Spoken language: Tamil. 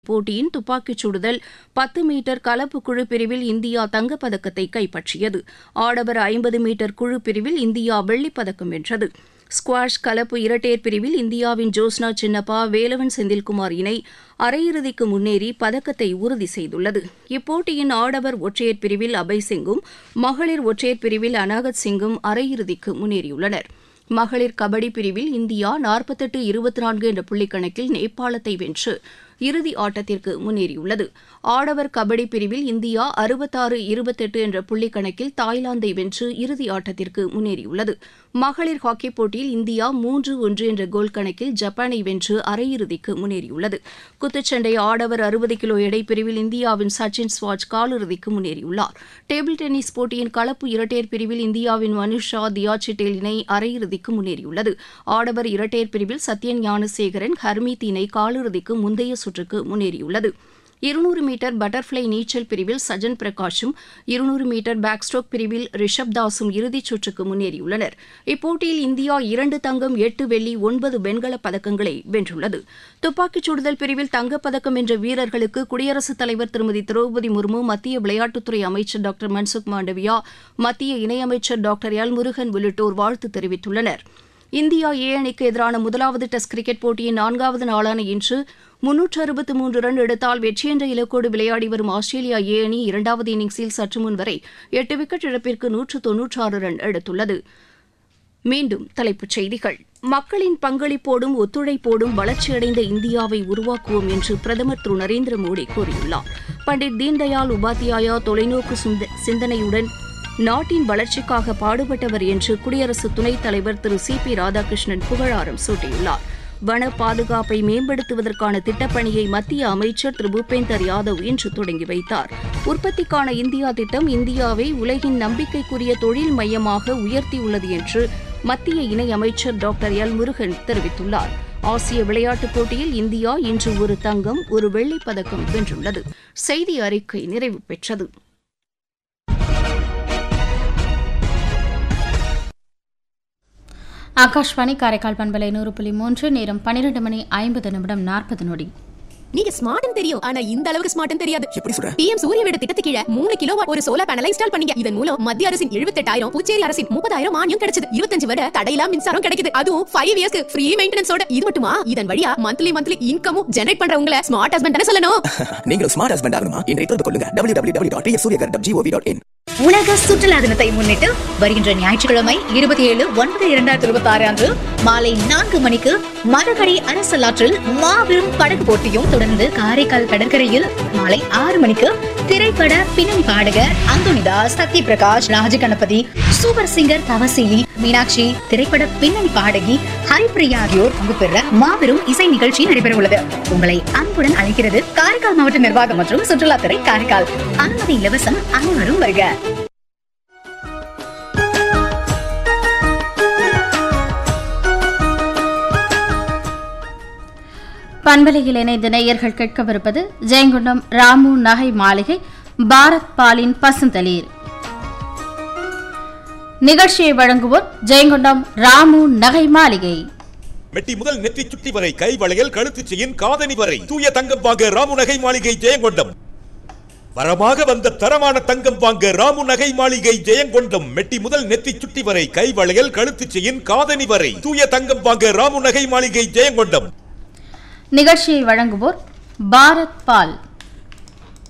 போட்டியின் துப்பாக்கிச் சுடுதல் பத்து மீட்டர் கலப்பு குழு பிரிவில் இந்தியா தங்கப்பதக்கத்தை கைப்பற்றியது ஆடவர் ஐம்பது மீட்டர் குழு பிரிவில் இந்தியா வெள்ளிப்பதக்கம் வென்றது ஸ்குவாஷ் கலப்பு இரட்டையர் பிரிவில் இந்தியாவின் ஜோஸ்னா சின்னப்பா வேலவன் செந்தில்குமார் இணை அரையிறுதிக்கு முன்னேறி பதக்கத்தை உறுதி செய்துள்ளது இப்போட்டியின் ஆடவர் ஒற்றையர் பிரிவில் அபய் சிங்கும் மகளிர் ஒற்றையர் பிரிவில் அனாகத் சிங்கும் அரையிறுதிக்கு முன்னேறியுள்ளனர் மகளிர் கபடி பிரிவில் இந்தியா நாற்பத்தெட்டு இருபத்தி நான்கு என்ற புள்ளிக்கணக்கில் நேபாளத்தை வென்று இறுதி ஆட்டத்திற்கு முன்னேறியுள்ளது ஆடவர் கபடி பிரிவில் இந்தியா அறுபத்தாறு இருபத்தெட்டு என்ற புள்ளிக்கணக்கில் தாய்லாந்தை வென்று இறுதி ஆட்டத்திற்கு முன்னேறியுள்ளது மகளிர் ஹாக்கிப் போட்டியில் இந்தியா மூன்று ஒன்று என்ற கோல் கணக்கில் ஜப்பானை வென்று அரையிறுதிக்கு முன்னேறியுள்ளது குத்துச்சண்டை ஆடவர் அறுபது கிலோ எடை பிரிவில் இந்தியாவின் சச்சின் ஸ்வாஜ் காலிறுதிக்கு முன்னேறியுள்ளார் டேபிள் டென்னிஸ் போட்டியின் கலப்பு இரட்டையர் பிரிவில் இந்தியாவின் மனுஷா தியா சிட்டேல் இணை அரையிறுதிக்கு முன்னேறியுள்ளது ஆடவர் இரட்டையர் பிரிவில் சத்யன் ஞானசேகரன் ஹர்மீத் இணை காலிறுதிக்கு முந்தைய சுற்றுக்கு முன்னேறியுள்ளது இருநூறு மீட்டர் பட்டர்ஃப்ளை நீச்சல் பிரிவில் சஜன் பிரகாஷும் இருநூறு மீட்டர் பேக் ஸ்ட்ரோக் பிரிவில் ரிஷப் தாஸும் இறுதிச் சுற்றுக்கு முன்னேறியுள்ளனர் இப்போட்டியில் இந்தியா இரண்டு தங்கம் எட்டு வெள்ளி ஒன்பது வெண்கலப் பதக்கங்களை வென்றுள்ளது துப்பாக்கிச் சுடுதல் பிரிவில் தங்கப்பதக்கம் வென்ற வீரர்களுக்கு குடியரசுத் தலைவர் திருமதி திரௌபதி முர்மு மத்திய விளையாட்டுத்துறை அமைச்சர் டாக்டர் மன்சுக் மாண்டவியா மத்திய இணையமைச்சர் டாக்டர் எல் முருகன் உள்ளிட்டோர் வாழ்த்து தெரிவித்துள்ளனர் இந்தியா ஏ அணிக்கு எதிரான முதலாவது டெஸ்ட் கிரிக்கெட் போட்டியின் நான்காவது நாளான இன்று முன்னூற்று அறுபத்து மூன்று ரன் எடுத்தால் வெற்றி என்ற இலக்கோடு விளையாடி வரும் ஆஸ்திரேலியா ஏ அணி இரண்டாவது இன்னிங்ஸில் சற்று முன் வரை எட்டு விக்கெட் இழப்பிற்கு நூற்று தொன்னூற்றாறு ரன் எடுத்துள்ளது மீண்டும் தலைப்புச் செய்திகள் மக்களின் பங்களிப்போடும் ஒத்துழைப்போடும் வளர்ச்சியடைந்த இந்தியாவை உருவாக்குவோம் என்று பிரதமர் திரு நரேந்திர மோடி கூறியுள்ளார் பண்டிட் தீன்தயாள் உபாத்யாயா தொலைநோக்கு சிந்த- சிந்தனையுடன் நாட்டின் வளர்ச்சிக்காக பாடுபட்டவர் என்று குடியரசு துணைத் தலைவர் திரு சி பி ராதாகிருஷ்ணன் புகழாரம் சூட்டியுள்ளார் வன பாதுகாப்பை மேம்படுத்துவதற்கான திட்டப்பணியை மத்திய அமைச்சர் திரு பூபேந்தர் யாதவ் இன்று தொடங்கி வைத்தார் உற்பத்திக்கான இந்தியா திட்டம் இந்தியாவை உலகின் நம்பிக்கைக்குரிய தொழில் மையமாக உயர்த்தியுள்ளது என்று மத்திய இணையமைச்சர் டாக்டர் எல் முருகன் தெரிவித்துள்ளார் ஆசிய விளையாட்டுப் போட்டியில் இந்தியா இன்று ஒரு தங்கம் ஒரு வெள்ளிப் பதக்கம் வென்றுள்ளது செய்தி அறிக்கை நிறைவு பெற்றது ஆகாஷ்வாணி காரைக்கால் பண்பலை நூறு புள்ளி மூன்று நேரம் பன்னிரண்டு மணி ஐம்பது நிமிடம் நாற்பது நொடி நீங்க ஸ்மார்ட்னு தெரியும் ஆனா இந்த அளவுக்கு ஸ்மார்ட்னு தெரியாது எப்படி சொல்ற பிஎம் சூரிய வீடு திட்டத்து கீழ மூணு கிலோ ஒரு சோலார் பேனலை இன்ஸ்டால் பண்ணீங்க இதன் மூலம் மத்திய அரசின் எழுபத்தெட்டாயிரம் புதுச்சேரி அரசின் முப்பதாயிரம் மானியம் கிடைச்சது இருபத்தஞ்சு வரை தடையில்லா மின்சாரம் கிடைக்குது அதுவும் ஃபைவ் இயர்ஸ்க்கு ஃப்ரீ மெயின்டெனன்ஸோட இது மட்டுமா இதன் வழியா மந்த்லி மந்த்லி இன்கமும் ஜெனரேட் பண்றவங்கள ஸ்மார்ட் ஹஸ்பண்ட் தானே சொல்லணும் நீங்களும் ஸ்மார்ட் ஹஸ்பண்ட் ஆகணுமா இன்றைய தொடர்பு கொள்ளுங்க W W W dot Suryaghar dot GOV dot in உலக சுற்றுலா தினத்தை முன்னிட்டு வருகின்ற ஞாயிற்றுக்கிழமை இருபத்தி ஏழு ஒன்பது இரண்டாயிரத்தி இருபத்தி ஆறு அன்று மாலை நான்கு மணிக்கு மதகடி அரசலாற்றில் மாபெரும் படகு போட்டியும் தொடர்ந்து காரைக்கால் கடற்கரையில் மாலை ஆறு மணிக்கு திரைப்பட பின்னணி பாடகர் அந்தோனிதாஸ் சத்ய பிரகாஷ் ராஜ கணபதி சூப்பர் சிங்கர் தவசீலி மீனாட்சி திரைப்பட பின்னணி பாடகி ஹரிப்பிரியா ஆகியோர் பங்கு பெற மாபெரும் இசை நிகழ்ச்சி நடைபெற உள்ளது உங்களை அன்புடன் அழைக்கிறது காரைக்கால் மாவட்ட நிர்வாகம் மற்றும் சுற்றுலாத்துறை காரைக்கால் அனுமதி இலவசம் அனைவரும் வருக பண்பலையில் இணைந்த நேயர்கள் கேட்கவிருப்பது ஜெயங்கொண்டம் ராமு நகை மாளிகை பாரத் பாலின் பசுந்தளிர் நிகழ்ச்சியை வழங்குவோர் ஜெயங்கொண்டம் ராமு நகை மாளிகை மெட்டி முதல் நெற்றி சுட்டி வரை கை வளையல் கழுத்து செயின் காதணி வரை தூய தங்கம் வாங்க ராமு நகை மாளிகை ஜெயங்கொண்டம் வரமாக வந்த தரமான தங்கம் வாங்க ராமு நகை மாளிகை ஜெயங்கொண்டம் மெட்டி முதல் நெற்றி சுட்டி வரை கை வளையல் கழுத்து செயின் காதணி வரை தூய தங்கம் வாங்க ராமு நகை மாளிகை ஜெயங்கொண்டம் நிகழ்ச்சியை வழங்குவோர் பாரத் பால்